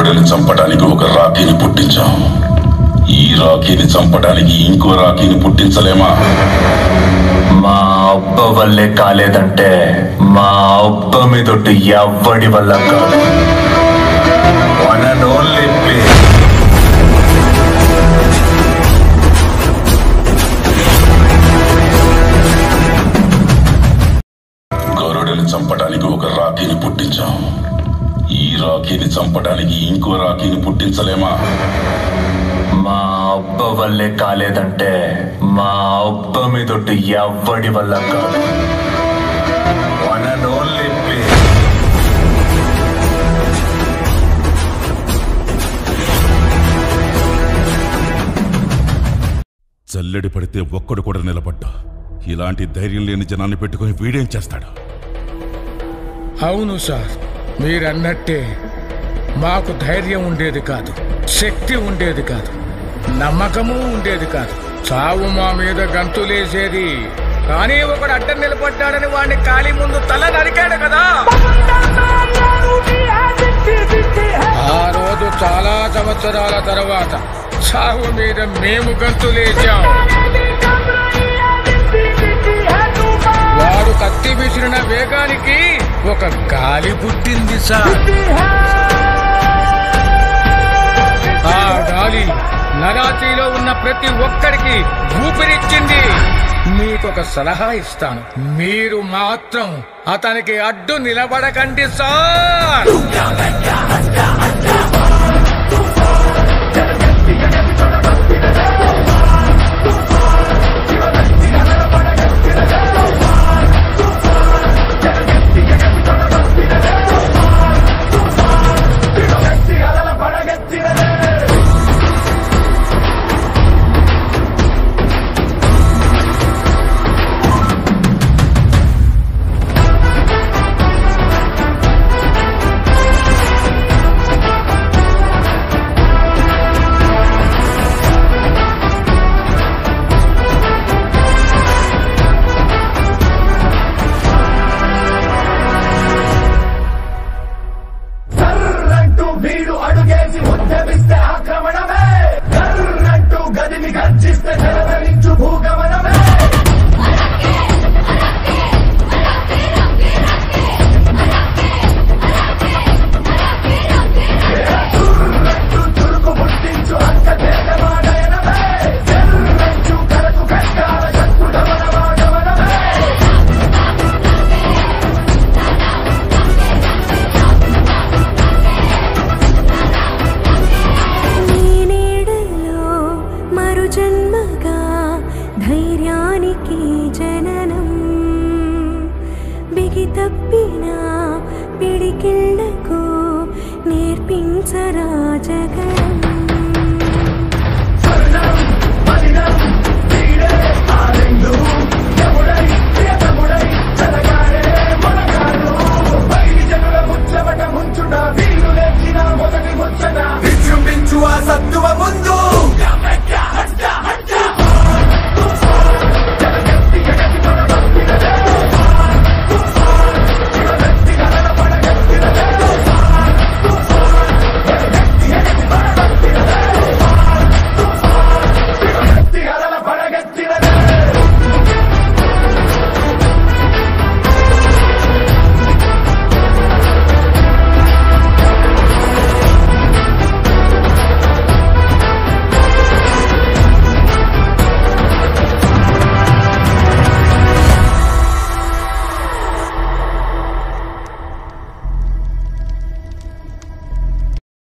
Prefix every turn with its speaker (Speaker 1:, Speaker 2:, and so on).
Speaker 1: గొర్రెలు చంపడానికి ఒక రాఖీని పుట్టించాం ఈ రాఖీని చంపడానికి ఇంకో రాఖీని పుట్టించలేమా
Speaker 2: మా అబ్బ వల్లే కాలేదంటే మా అబ్బ మీదొట్టు ఎవ్వడి వల్ల కాదు One and only please.
Speaker 1: గరుడని చంపడానికి ఒక రాఖీని పుట్టించాం ఈ రాఖీని చంపడానికి ఇంకో రాఖీని పుట్టించలేమా
Speaker 2: మా అబ్బ వల్లే కాలేదంటే మా అబ్బ మీదొట్టు ఎవ్వడి వల్ల కాదు One and only please.
Speaker 1: చల్లడి పడితే ఒక్కడు కూడా నిలబడ్డా ఇలాంటి ధైర్యం లేని జనాన్ని పెట్టుకుని వీడేం చేస్తాడు
Speaker 3: అవును సార్ మీరన్నట్టే మాకు ధైర్యం ఉండేది కాదు శక్తి ఉండేది కాదు నమ్మకము ఉండేది కాదు చావు మా మీద గంతులేసేది కానీ ఒకడు అడ్డం నిలబడ్డాడని వాడిని కాలి ముందు తల నరికాడు కదా ఆ రోజు చాలా సంవత్సరాల తర్వాత చావు మీద మేము గంతులేసాం వాడు కత్తి విసిరిన వేగానికి ఒక గాలి పుట్టింది సార్ ఆ గాలి నరాతిలో ఉన్న ప్రతి ఒక్కరికి ఊపిరిచ్చింది మీకొక సలహా ఇస్తాను మీరు మాత్రం అతనికి అడ్డు నిలబడకండి సార్
Speaker 4: కర్రంటూ వీడు అడుగేసి ఉద్యమిస్తే ఆక్రమణమే కర్రంటూ గదిని గర్జిస్తే జలధరించు భూగమనమే చుర్రంటూ చురుకు ముట్టించు అక్క చేతమాడయనమే చెర్రంచు కరకు కష్టాల శత్రుడమనమాడవనమే
Speaker 5: నీ నీడలో మరు జన్మగా ధైర్యానికి జననం బిగి తప్పిన పిడికిళ్లకు నేర్పించరా జగనం